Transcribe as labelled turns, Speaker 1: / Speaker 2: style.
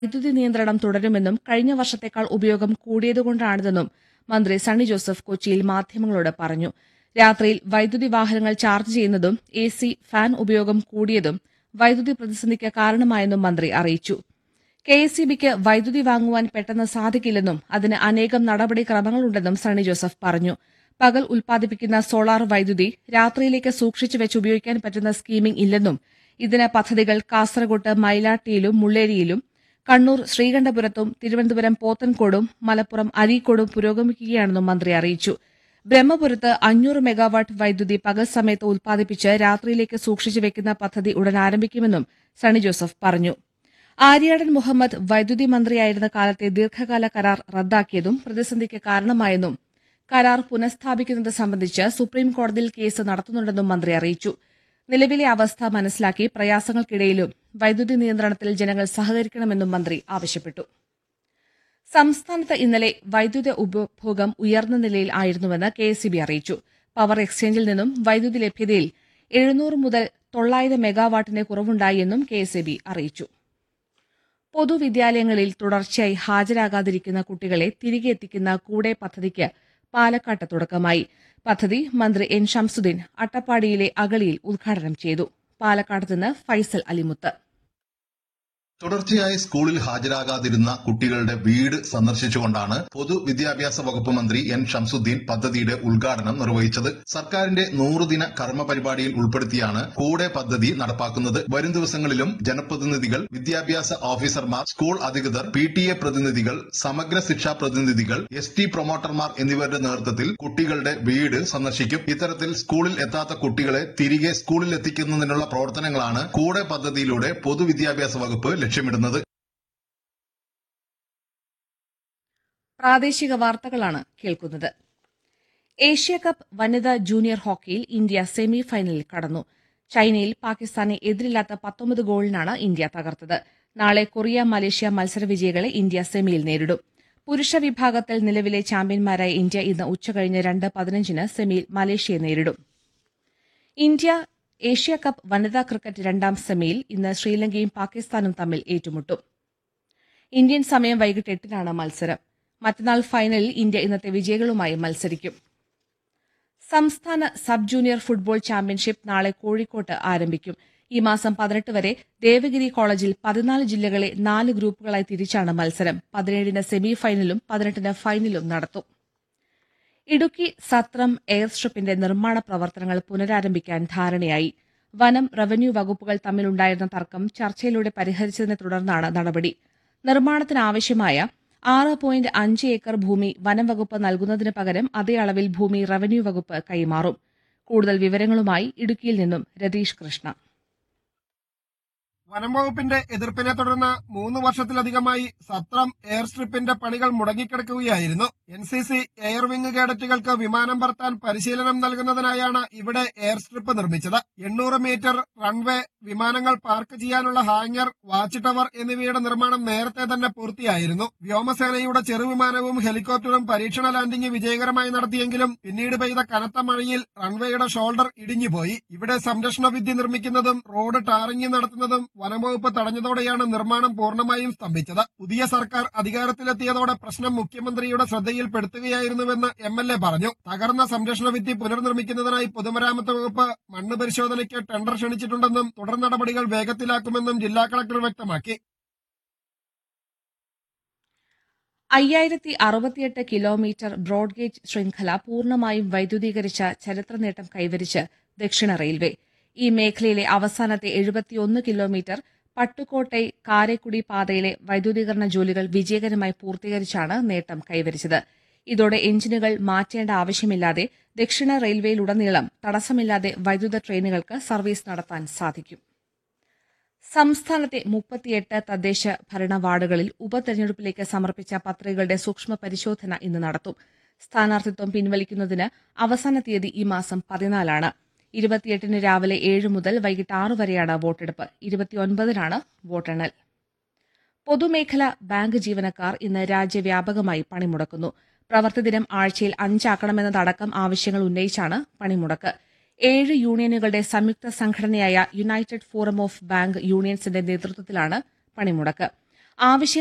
Speaker 1: വൈദ്യുതി നിയന്ത്രണം തുടരുമെന്നും കഴിഞ്ഞ വർഷത്തേക്കാൾ ഉപയോഗം കൂടിയതുകൊണ്ടാണിതെന്നും മന്ത്രി സണ്ണി ജോസഫ് കൊച്ചിയിൽ മാധ്യമങ്ങളോട് പറഞ്ഞു രാത്രിയിൽ വൈദ്യുതി വാഹനങ്ങൾ ചാർജ് ചെയ്യുന്നതും എ സി ഫാൻ ഉപയോഗം കൂടിയതും വൈദ്യുതി പ്രതിസന്ധിക്ക് കാരണമായെന്നും മന്ത്രി അറിയിച്ചു കെ എസ് സി ബിക്ക് വൈദ്യുതി വാങ്ങുവാൻ പെട്ടെന്ന് സാധിക്കില്ലെന്നും അതിന് അനേകം നടപടിക്രമങ്ങളുണ്ടെന്നും സണ്ണി ജോസഫ് പറഞ്ഞു പകൽ ഉൽപ്പാദിപ്പിക്കുന്ന സോളാർ വൈദ്യുതി രാത്രിയിലേക്ക് സൂക്ഷിച്ചു വെച്ച് ഉപയോഗിക്കാൻ പറ്റുന്ന സ്കീമിംഗ് ഇല്ലെന്നും ഇതിന് പദ്ധതികൾ കാസർകോട്ട് മൈലാട്ടിയിലും മുള്ളേരിയിലും കണ്ണൂർ ശ്രീകണ്ഠപുരത്തും തിരുവനന്തപുരം പോത്തൻകോടും മലപ്പുറം അരീക്കോടും പുരോഗമിക്കുകയാണെന്നും മന്ത്രി അറിയിച്ചു ബ്രഹ്മപുരത്ത് അഞ്ഞൂറ് മെഗാവാട്ട് വൈദ്യുതി പകൽ സമയത്ത് ഉൽപ്പാദിപ്പിച്ച് രാത്രിയിലേക്ക് സൂക്ഷിച്ചു വെക്കുന്ന പദ്ധതി ഉടൻ ആരംഭിക്കുമെന്നും സണ്ണി ജോസഫ് പറഞ്ഞു ആര്യാടൻ മുഹമ്മദ് വൈദ്യുതി മന്ത്രിയായിരുന്ന കാലത്തെ ദീർഘകാല കരാർ റദ്ദാക്കിയതും പ്രതിസന്ധിക്ക് കാരണമായെന്നും കരാർ പുനഃസ്ഥാപിക്കുന്നത് സംബന്ധിച്ച് സുപ്രീം കോടതിയിൽ കേസ് നടത്തുന്നുണ്ടെന്നും മന്ത്രി അറിയിച്ചു നിലവിലെ അവസ്ഥ മനസ്സിലാക്കി പ്രയാസങ്ങൾക്കിടയിലും വൈദ്യുതി നിയന്ത്രണത്തിൽ ജനങ്ങൾ സഹകരിക്കണമെന്നും മന്ത്രി ആവശ്യപ്പെട്ടു സംസ്ഥാനത്ത് ഇന്നലെ വൈദ്യുത ഉപഭോഗം ഉയർന്ന നിലയിൽ ആയിരുന്നുവെന്ന് കെ എസ് അറിയിച്ചു പവർ എക്സ്ചേഞ്ചിൽ നിന്നും വൈദ്യുതി ലഭ്യതയിൽ എഴുന്നൂറ് മുതൽ തൊള്ളായിരം മെഗാവാട്ടിന്റെ കുറവുണ്ടായി എന്നും കെ എസ് അറിയിച്ചു പൊതുവിദ്യാലയങ്ങളിൽ തുടർച്ചയായി ഹാജരാകാതിരിക്കുന്ന കുട്ടികളെ തിരികെ എത്തിക്കുന്ന കൂടെ പദ്ധതിക്ക് പാലക്കാട്ട് തുടക്കമായി പദ്ധതി മന്ത്രി എൻ ഷംസുദ്ദീൻ അട്ടപ്പാടിയിലെ അഗളിയിൽ ഉദ്ഘാടനം ചെയ്തു പാലക്കാട് നിന്ന് ഫൈസൽ അലിമുത്ത്
Speaker 2: തുടർച്ചയായി സ്കൂളിൽ ഹാജരാകാതിരുന്ന കുട്ടികളുടെ വീട് സന്ദർശിച്ചുകൊണ്ടാണ് പൊതുവിദ്യാഭ്യാസ വകുപ്പ് മന്ത്രി എൻ ഷംസുദ്ദീൻ പദ്ധതിയുടെ ഉദ്ഘാടനം നിർവഹിച്ചത് സർക്കാരിന്റെ നൂറുദിന കർമ്മ പരിപാടിയിൽ ഉൾപ്പെടുത്തിയാണ് കൂടെ പദ്ധതി നടപ്പാക്കുന്നത് വരും ദിവസങ്ങളിലും ജനപ്രതിനിധികൾ വിദ്യാഭ്യാസ ഓഫീസർമാർ സ്കൂൾ അധികൃതർ പി ടി എ പ്രതിനിധികൾ സമഗ്ര ശിക്ഷാ പ്രതിനിധികൾ എസ് ടി പ്രൊമോട്ടർമാർ എന്നിവരുടെ നേതൃത്വത്തിൽ കുട്ടികളുടെ വീട് സന്ദർശിക്കും ഇത്തരത്തിൽ സ്കൂളിൽ എത്താത്ത കുട്ടികളെ തിരികെ സ്കൂളിൽ എത്തിക്കുന്നതിനുള്ള പ്രവർത്തനങ്ങളാണ് കൂടെ പദ്ധതിയിലൂടെ പൊതുവിദ്യാഭ്യാസ വകുപ്പ് ലക്ഷ്യമിടുന്നത്
Speaker 1: പ്രാദേശിക വാർത്തകളാണ് കേൾക്കുന്നത് ഏഷ്യ കപ്പ് വനിതാ ജൂനിയർ ഹോക്കിയിൽ ഇന്ത്യ സെമി ഫൈനലിൽ കടന്നു ചൈനയിൽ പാകിസ്ഥാനെ എതിരില്ലാത്ത പത്തൊമ്പത് ഗോളിനാണ് ഇന്ത്യ തകർത്തത് നാളെ കൊറിയ മലേഷ്യ മത്സര വിജയികളെ ഇന്ത്യ സെമിയിൽ നേരിടും പുരുഷ വിഭാഗത്തിൽ നിലവിലെ ചാമ്പ്യന്മാരായ ഇന്ത്യ ഇന്ന് ഉച്ചകഴിഞ്ഞ് രണ്ട് പതിനഞ്ചിന് സെമിയിൽ മലേഷ്യയെ നേരിടും ഇന്ത്യ ഏഷ്യ കപ്പ് വനിതാ ക്രിക്കറ്റ് രണ്ടാം സെമിയിൽ ഇന്ന് ശ്രീലങ്കയും പാകിസ്ഥാനും തമ്മിൽ ഏറ്റുമുട്ടും ഇന്ത്യൻ സമയം വൈകിട്ട് എട്ടിനാണ് മത്സരം മറ്റന്നാൾ ഫൈനലിൽ ഇന്ത്യ ഇന്നത്തെ വിജയികളുമായി മത്സരിക്കും സംസ്ഥാന സബ് ജൂനിയർ ഫുട്ബോൾ ചാമ്പ്യൻഷിപ്പ് നാളെ കോഴിക്കോട്ട് ആരംഭിക്കും ഈ മാസം പതിനെട്ട് വരെ ദേവഗിരി കോളേജിൽ പതിനാല് ജില്ലകളെ നാല് ഗ്രൂപ്പുകളായി തിരിച്ചാണ് മത്സരം പതിനേഴിന് സെമി ഫൈനലും പതിനെട്ടിന് ഫൈനലും നടത്തും ഇടുക്കി സത്രം എയർ സ്ട്രിപ്പിന്റെ നിർമ്മാണ പ്രവർത്തനങ്ങൾ പുനരാരംഭിക്കാൻ ധാരണയായി വനം റവന്യൂ വകുപ്പുകൾ തമ്മിലുണ്ടായിരുന്ന തർക്കം ചർച്ചയിലൂടെ പരിഹരിച്ചതിനെ തുടർന്നാണ് നടപടി നിർമ്മാണത്തിനാവശ്യമായ ആറ് പോയിന്റ് അഞ്ച് ഏക്കർ ഭൂമി വനം വകുപ്പ് നൽകുന്നതിന് പകരം അതേ അളവിൽ ഭൂമി റവന്യൂ വകുപ്പ് കൈമാറും കൂടുതൽ വിവരങ്ങളുമായി ഇടുക്കിയിൽ നിന്നും രതീഷ് കൃഷ്ണ
Speaker 3: വനം വകുപ്പിന്റെ എതിർപ്പിനെ തുടർന്ന് മൂന്ന് വർഷത്തിലധികമായി സത്രം എയർ സ്ട്രിപ്പിന്റെ പണികൾ മുടങ്ങിക്കിടക്കുകയായിരുന്നു N C C air wing കേഡറ്റുകൾക്ക് വിമാനം പറത്താൻ പരിശീലനം നൽകുന്നതിനായാണ് ഇവിടെ എയർ സ്ട്രിപ്പ് നിർമ്മിച്ചത് എണ്ണൂറ് മീറ്റർ റൺവേ വിമാനങ്ങൾ പാർക്ക് ചെയ്യാനുള്ള ഹാങ്ങർ വാച്ച് ടവർ എന്നിവയുടെ നിർമ്മാണം നേരത്തെ തന്നെ പൂർത്തിയായിരുന്നു വ്യോമസേനയുടെ ചെറുവിമാനവും ഹെലികോപ്റ്ററും പരീക്ഷണ ലാൻഡിംഗ് വിജയകരമായി നടത്തിയെങ്കിലും പിന്നീട് പെയ്ത കനത്ത മഴയിൽ റൺവേയുടെ ഷോൾഡർ ഇടിഞ്ഞുപോയി ഇവിടെ സംരക്ഷണ വിദ്യ നിർമ്മിക്കുന്നതും റോഡ് ടാറിംഗ് നടത്തുന്നതും വനംവകുപ്പ് തടഞ്ഞതോടെയാണ് നിർമ്മാണം പൂർണ്ണമായും സ്തംഭിച്ചത് പുതിയ സർക്കാർ അധികാരത്തിലെത്തിയതോടെ പ്രശ്നം മുഖ്യമന്ത്രിയുടെ ശ്രദ്ധയിൽപ്പെടുത്തുകയായിരുന്നുവെന്ന് എം എൽ എ പറഞ്ഞു തകർന്ന സംരക്ഷണ ഭിത്തി പുനർനിർമ്മിക്കുന്നതിനായി പൊതുമരാമത്ത് വകുപ്പ് മണ്ണ് പരിശോധനയ്ക്ക് ടെൻഡർ ക്ഷണിച്ചിട്ടുണ്ടെന്നും തുടർ നടപടികൾ വേഗത്തിലാക്കുമെന്നും ജില്ലാ കളക്ടർ വ്യക്തമാക്കി
Speaker 1: അയ്യായിരത്തി അറുപത്തിയെട്ട് കിലോമീറ്റർ ബ്രോഡ്ഗേജ് ശൃംഖല പൂർണ്ണമായും വൈദ്യുതീകരിച്ച ചരിത്ര നേട്ടം കൈവരിച്ച് ദക്ഷിണ റെയിൽവേ ഈ മേഖലയിലെ അവസാനത്തെ എഴുപത്തിയൊന്ന് കിലോമീറ്റർ പട്ടുകോട്ടൈ കാരക്കുടി പാതയിലെ വൈദ്യുതീകരണ ജോലികൾ വിജയകരമായി പൂർത്തീകരിച്ചാണ് നേട്ടം കൈവരിച്ചത് ഇതോടെ എഞ്ചിനുകൾ മാറ്റേണ്ട ആവശ്യമില്ലാതെ ദക്ഷിണ റെയിൽവേയിലുടനീളം തടസ്സമില്ലാതെ വൈദ്യുത ട്രെയിനുകൾക്ക് സർവീസ് നടത്താൻ സാധിക്കും സംസ്ഥാനത്തെ മുപ്പത്തിയെട്ട് തദ്ദേശ ഭരണ വാർഡുകളിൽ ഉപതെരഞ്ഞെടുപ്പിലേക്ക് സമർപ്പിച്ച പത്രികകളുടെ സൂക്ഷ്മ പരിശോധന ഇന്ന് നടത്തും സ്ഥാനാർത്ഥിത്വം പിൻവലിക്കുന്നതിന് അവസാന തീയതി ഈ മാസം പതിനാലാണ് ഇരുപത്തിയെട്ടിന് രാവിലെ ഏഴ് മുതൽ വൈകിട്ട് ആറ് വരെയാണ് വോട്ടെടുപ്പ് ഇരുപത്തിയൊൻപതിനാണ് വോട്ടെണ്ണൽ പൊതുമേഖലാ ബാങ്ക് ജീവനക്കാർ ഇന്ന് രാജ്യവ്യാപകമായി പണിമുടക്കുന്നു പ്രവൃത്തിദിനം ആഴ്ചയിൽ അഞ്ചാക്കണമെന്നതടക്കം ആവശ്യങ്ങൾ ഉന്നയിച്ചാണ് പണിമുടക്ക് ഏഴ് യൂണിയനുകളുടെ സംയുക്ത സംഘടനയായ യുണൈറ്റഡ് ഫോറം ഓഫ് ബാങ്ക് യൂണിയൻസിന്റെ നേതൃത്വത്തിലാണ് പണിമുടക്ക് ആവശ്യ